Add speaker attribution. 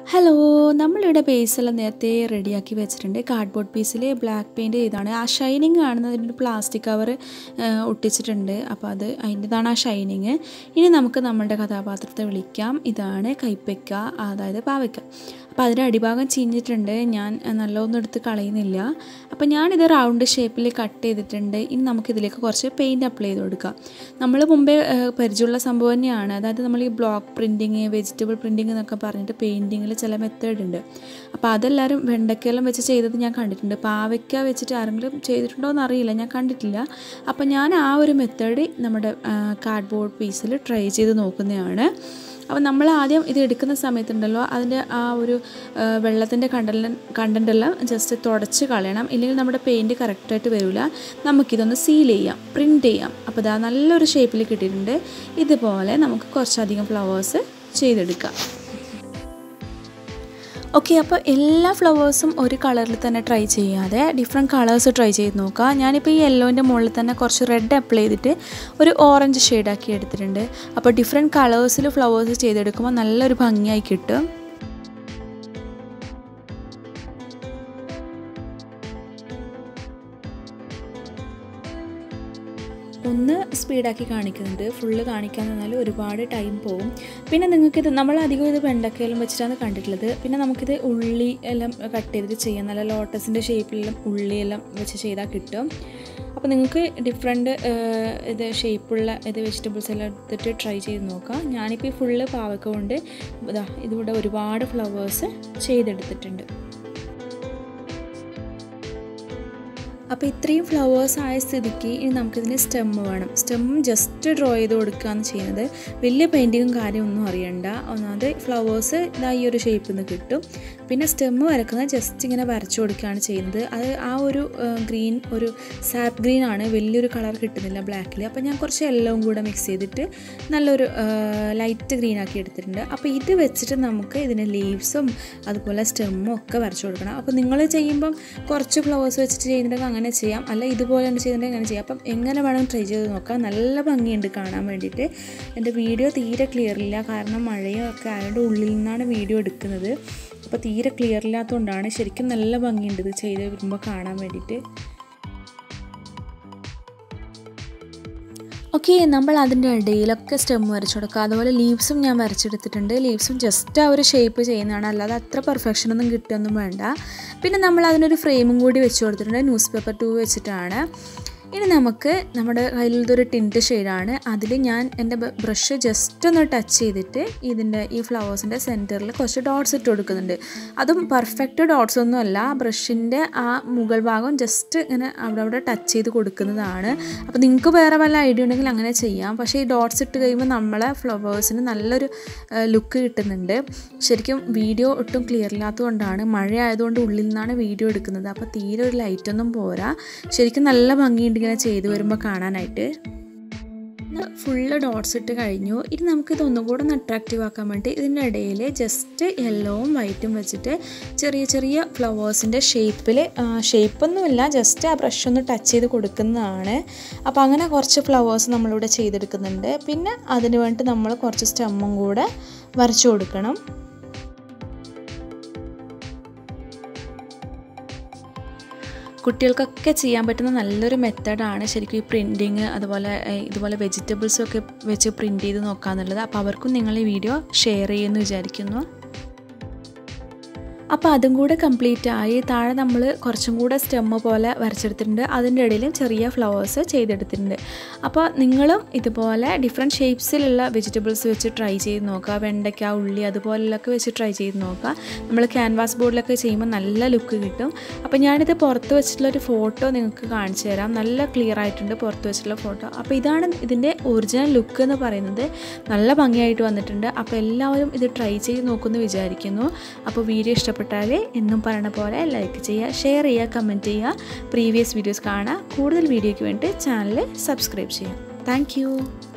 Speaker 1: hello നമ്മളിവിടെ ബേസെല്ലാം നേരത്തെ റെഡിയാക്കി വെച്ചിട്ടുണ്ട് കാർഡ്ബോർഡ് പീസിൽ ബ്ലാക്ക് പെയിൻറ്റ് ചെയ്താണ് ആ ഷൈനിങ് കാണുന്നതിൻ്റെ പ്ലാസ്റ്റിക് കവർ ഒട്ടിച്ചിട്ടുണ്ട് അപ്പോൾ അത് അതിൻ്റെതാണ് ആ ഷൈനിങ് ഇനി നമുക്ക് നമ്മളുടെ കഥാപാത്രത്തെ വിളിക്കാം ഇതാണ് കൈപ്പയ്ക്ക അതായത് പാവയ്ക്ക അപ്പോൾ അതിൻ്റെ അടിഭാഗം ചീഞ്ഞിട്ടുണ്ട് ഞാൻ നല്ലതൊന്നും എടുത്ത് കളയുന്നില്ല അപ്പോൾ ഞാനിത് റൗണ്ട് ഷേപ്പിൽ കട്ട് ചെയ്തിട്ടുണ്ട് ഇനി നമുക്കിതിലേക്ക് കുറച്ച് പെയിൻറ്റ് അപ്ലൈ ചെയ്ത് കൊടുക്കാം നമ്മൾ മുമ്പേ ഏഹ്, പരിചയമുള്ള സംഭവം തന്നെയാണ് അതായത് നമ്മൾ ഈ ബ്ലോക്ക് പ്രിൻറ്റിങ് വെജിറ്റബിൾ പ്രിൻറ്റിങ് എന്നൊക്കെ പറഞ്ഞിട്ട് പെയിൻറ്റിങ്ങിൽ ചില മെത്തേഡ് ഉണ്ട് അപ്പോൾ അതെല്ലാവരും വെണ്ടയ്ക്കെല്ലാം വെച്ച് ചെയ്തത് ഞാൻ കണ്ടിട്ടുണ്ട് പാവയ്ക്ക വെച്ചിട്ട് ആരെങ്കിലും ചെയ്തിട്ടുണ്ടോ എന്ന് അറിയില്ല ഞാൻ കണ്ടിട്ടില്ല അപ്പോൾ ഞാൻ ആ ഒരു മെത്തേഡ് നമ്മുടെ കാർഡ്ബോർഡ് പീസിൽ ട്രൈ ചെയ്ത് നോക്കുന്നതാണ് അപ്പോൾ നമ്മൾ ആദ്യം ഇത് എടുക്കുന്ന സമയത്തുണ്ടല്ലോ അതിൻ്റെ ആ ഒരു വെള്ളത്തിൻ്റെ കണ്ടല കണ്ടൻ്റെല്ലാം ജസ്റ്റ് തുടച്ച് കളയണം ഇല്ലെങ്കിൽ നമ്മുടെ പെയിൻറ്റ് കറക്റ്റായിട്ട് വരില്ല നമുക്കിതൊന്ന് സീൽ ചെയ്യാം പ്രിൻറ്റ് ചെയ്യാം അപ്പോൾ ഇതാ നല്ലൊരു ഷേപ്പിൽ കിട്ടിയിട്ടുണ്ട് ഇതുപോലെ നമുക്ക് കുറച്ചധികം ഫ്ലവേഴ്സ് ചെയ്തെടുക്കാം ഓക്കെ അപ്പോൾ എല്ലാ ഫ്ലവേഴ്സും ഒരു കളറിൽ തന്നെ ട്രൈ ചെയ്യാതെ ഡിഫറെൻറ്റ് കളേഴ്സ് ട്രൈ ചെയ്ത് നോക്കുക ഞാനിപ്പോൾ ഈ യെല്ലോൻ്റെ മുകളിൽ തന്നെ കുറച്ച് റെഡ് അപ്ലൈ ചെയ്തിട്ട് ഒരു ഓറഞ്ച് ഷെയ്ഡാക്കി എടുത്തിട്ടുണ്ട് അപ്പോൾ ഡിഫറെൻറ്റ് കളേഴ്സിൽ ഫ്ലവേഴ്സ് ചെയ്തെടുക്കുമ്പോൾ നല്ലൊരു ഭംഗിയായി കിട്ടും ഒന്ന് സ്പീഡാക്കി കാണിക്കുന്നുണ്ട് ഫുള്ള് കാണിക്കാൻ നിന്നാൽ ഒരുപാട് ടൈം പോകും പിന്നെ നിങ്ങൾക്കിത് നമ്മൾ അധികം ഇത് വെണ്ടക്കയെല്ലാം വെച്ചിട്ടാണ് കണ്ടിട്ടുള്ളത് പിന്നെ നമുക്കിത് ഉള്ളി എല്ലാം കട്ട് ചെയ്തിട്ട് ചെയ്യാം നല്ല ലോട്ടസിൻ്റെ ഷേപ്പിലെല്ലാം ഉള്ളിയെല്ലാം വെച്ച് ചെയ്താൽ കിട്ടും അപ്പോൾ നിങ്ങൾക്ക് ഡിഫറെൻറ്റ് ഇത് ഷേപ്പുള്ള ഇത് വെജിറ്റബിൾസ് എല്ലാം എടുത്തിട്ട് ട്രൈ ചെയ്ത് നോക്കാം ഞാനിപ്പോൾ ഈ ഫുള്ള് പാവക്ക കൊണ്ട് ഇതാ ഇതിവിടെ ഒരുപാട് ഫ്ലവേഴ്സ് ചെയ്തെടുത്തിട്ടുണ്ട് അപ്പോൾ ഇത്രയും ഫ്ലവേഴ്സ് ആയ സ്ഥിതിക്ക് ഇനി നമുക്കിതിന് സ്റ്റെം വേണം സ്റ്റെമ്മും ജസ്റ്റ് ഡ്രോ ചെയ്ത് കൊടുക്കുകയാണ് ചെയ്യുന്നത് വലിയ പെയിൻറ്റിങ്ങും കാര്യമൊന്നും അറിയണ്ട ഒന്നാമത് ഫ്ലവേഴ്സ് ഇതാ ഈ ഒരു ഷേപ്പിൽ നിന്ന് കിട്ടും പിന്നെ സ്റ്റെമ്മ് വരക്കുന്നത് ജസ്റ്റ് ഇങ്ങനെ വരച്ചു കൊടുക്കുകയാണ് ചെയ്യുന്നത് അത് ആ ഒരു ഗ്രീൻ ഒരു സാപ്പ് ഗ്രീൻ ആണ് വലിയൊരു കളർ കിട്ടുന്നില്ല ബ്ലാക്കിൽ അപ്പോൾ ഞാൻ കുറച്ച് എല്ലാം കൂടെ മിക്സ് ചെയ്തിട്ട് നല്ലൊരു ലൈറ്റ് ഗ്രീൻ ആക്കി എടുത്തിട്ടുണ്ട് അപ്പോൾ ഇത് വെച്ചിട്ട് നമുക്ക് ഇതിന് ലീവ്സും അതുപോലെ സ്റ്റെമ്മും ഒക്കെ വരച്ചു കൊടുക്കണം അപ്പോൾ നിങ്ങൾ ചെയ്യുമ്പം കുറച്ച് ഫ്ലവേഴ്സ് വെച്ചിട്ട് ചെയ്യുന്നുണ്ടെങ്കിൽ അങ്ങനെ ചെയ്യാം അല്ല ഇതുപോലെ തന്നെ ചെയ്തിട്ടുണ്ടെങ്കിൽ അങ്ങനെ ചെയ്യാം അപ്പം എങ്ങനെ വേണം ട്രൈ ചെയ്ത് നോക്കാം നല്ല ഭംഗിയുണ്ട് കാണാൻ വേണ്ടിയിട്ട് എൻ്റെ വീഡിയോ തീരെ ക്ലിയർ ഇല്ല കാരണം മഴയും ഒക്കെ ആയതുകൊണ്ട് ഉള്ളിൽ നിന്നാണ് വീഡിയോ എടുക്കുന്നത് അപ്പോൾ തീരെ ക്ലിയർ ഇല്ലാത്തതുകൊണ്ടാണ് ശരിക്കും നല്ല ഭംഗിയുണ്ട് ഇത് ചെയ്ത് വരുമ്പോൾ കാണാൻ വേണ്ടിയിട്ട് ഓക്കെ നമ്മൾ അതിൻ്റെ ഇടയിലൊക്കെ സ്റ്റെം വരച്ചു കൊടുക്കുക അതുപോലെ ലീവ്സും ഞാൻ വരച്ചെടുത്തിട്ടുണ്ട് ലീവ്സും ജസ്റ്റ് ആ ഒരു ഷേപ്പ് ചെയ്യുന്നതാണ് അല്ലാതെ അത്ര പെർഫെക്ഷനൊന്നും കിട്ടുകയൊന്നും വേണ്ട പിന്നെ നമ്മൾ അതിനൊരു ഫ്രെയിമും കൂടി വെച്ച് കൊടുത്തിട്ടുണ്ട് ന്യൂസ് പേപ്പർ ടൂ വെച്ചിട്ടാണ് ഇനി നമുക്ക് നമ്മുടെ കയ്യിലൊരു ടിൻറ്റ് ഷെയ്ഡാണ് അതിൽ ഞാൻ എൻ്റെ ബ്രഷ് ജസ്റ്റ് ഒന്ന് ടച്ച് ചെയ്തിട്ട് ഇതിൻ്റെ ഈ ഫ്ലവേഴ്സിൻ്റെ സെൻറ്ററിൽ കുറച്ച് ഡോട്ട്സ് ഇട്ട് കൊടുക്കുന്നുണ്ട് അതും പെർഫെക്റ്റ് ഡോട്ട്സ് ഒന്നും അല്ല ബ്രഷിൻ്റെ ആ മുകൾ ഭാഗം ജസ്റ്റ് ഇങ്ങനെ അവിടെ അവിടെ ടച്ച് ചെയ്ത് കൊടുക്കുന്നതാണ് അപ്പോൾ നിങ്ങൾക്ക് വേറെ വല്ല ഐഡിയ ഉണ്ടെങ്കിൽ അങ്ങനെ ചെയ്യാം പക്ഷേ ഈ ഡോട്ട്സ് ഇട്ട് കഴിയുമ്പോൾ നമ്മളെ ഫ്ലവേഴ്സിന് നല്ലൊരു ലുക്ക് കിട്ടുന്നുണ്ട് ശരിക്കും വീഡിയോ ഒട്ടും ക്ലിയർ ഇല്ലാത്തതുകൊണ്ടാണ് മഴ ആയതുകൊണ്ട് ഉള്ളിൽ നിന്നാണ് വീഡിയോ എടുക്കുന്നത് അപ്പോൾ തീരെ ഒരു ലൈറ്റൊന്നും പോരാ ശരിക്കും നല്ല ഭംഗിയുണ്ട് ഇങ്ങനെ ചെയ്തു വരുമ്പോൾ കാണാനായിട്ട് ഫുള്ള് ഡോട്ട്സ് ഇട്ട് കഴിഞ്ഞു ഇനി നമുക്കിത് ഒന്നും കൂടെ ഒന്ന് അട്രാക്റ്റീവ് ആക്കാൻ വേണ്ടി ഇതിൻ്റെ ഇടയിൽ ജസ്റ്റ് യെല്ലോവും വൈറ്റും വെച്ചിട്ട് ചെറിയ ചെറിയ ഫ്ലവേഴ്സിൻ്റെ ഷേപ്പിൽ ഷേപ്പൊന്നുമില്ല ജസ്റ്റ് ആ ബ്രഷ് ഒന്ന് ടച്ച് ചെയ്ത് കൊടുക്കുന്നതാണ് അപ്പോൾ അങ്ങനെ കുറച്ച് ഫ്ലവേഴ്സ് നമ്മളിവിടെ ചെയ്തെടുക്കുന്നുണ്ട് പിന്നെ അതിന് വേണ്ടിയിട്ട് നമ്മൾ കുറച്ച് സ്റ്റെമ്മും കൂടെ വരച്ചു കൊടുക്കണം കുട്ടികൾക്കൊക്കെ ചെയ്യാൻ പറ്റുന്ന നല്ലൊരു മെത്തേഡാണ് ശരിക്കും ഈ പ്രിൻറ്റിങ് അതുപോലെ ഏഹ്, ഇതുപോലെ വെജിറ്റബിൾസും ഒക്കെ വെച്ച് പ്രിൻറ്റ് ചെയ്ത് നോക്കാന്നുള്ളത് അപ്പോൾ അവർക്കും നിങ്ങൾ ഈ വീഡിയോ ഷെയർ ചെയ്യുമെന്ന് വിചാരിക്കുന്നു അപ്പോൾ അതും കൂടെ കംപ്ലീറ്റ് ആയി താഴെ നമ്മൾ കുറച്ചും കൂടെ സ്റ്റെമ്മ് പോലെ വരച്ചെടുത്തിട്ടുണ്ട് അതിൻ്റെ ഇടയിലും ചെറിയ ഫ്ലവേഴ്സ് ചെയ്തെടുത്തിട്ടുണ്ട് അപ്പോൾ നിങ്ങളും ഇതുപോലെ ഡിഫറെൻറ്റ് ഷേപ്സിലുള്ള വെജിറ്റബിൾസ് വെച്ച് ട്രൈ ചെയ്ത് നോക്കുക വെണ്ടയ്ക്ക ഉള്ളി അതുപോലെയൊക്കെ വെച്ച് ട്രൈ ചെയ്ത് നോക്കുക നമ്മൾ ക്യാൻവാസ് ബോർഡിലൊക്കെ ചെയ്യുമ്പോൾ നല്ല ലുക്ക് കിട്ടും അപ്പോൾ ഞാനിത് പുറത്ത് വെച്ചിട്ടുള്ള ഒരു ഫോട്ടോ നിങ്ങൾക്ക് കാണിച്ചു തരാം നല്ല ക്ലിയർ ആയിട്ടുണ്ട് പുറത്ത് വെച്ചിട്ടുള്ള ഫോട്ടോ അപ്പോൾ ഇതാണ് ഇതിൻ്റെ ഒറിജിനൽ ലുക്ക് എന്ന് പറയുന്നത് നല്ല ഭംഗിയായിട്ട് വന്നിട്ടുണ്ട് അപ്പോൾ എല്ലാവരും ഇത് ട്രൈ ചെയ്ത് നോക്കുമെന്ന് വിചാരിക്കുന്നു അപ്പോൾ വീഡിയോ ഇഷ്ടപ്പെട്ടാൽ എന്നും പറയണ പോലെ ലൈക്ക് ചെയ്യുക ഷെയർ ചെയ്യുക കമൻറ്റ് ചെയ്യുക പ്രീവിയസ് വീഡിയോസ് കാണുക കൂടുതൽ വീഡിയോയ്ക്ക് വേണ്ടി ചാനൽ സബ്സ്ക്രൈബ് ചെയ്യുക താങ്ക്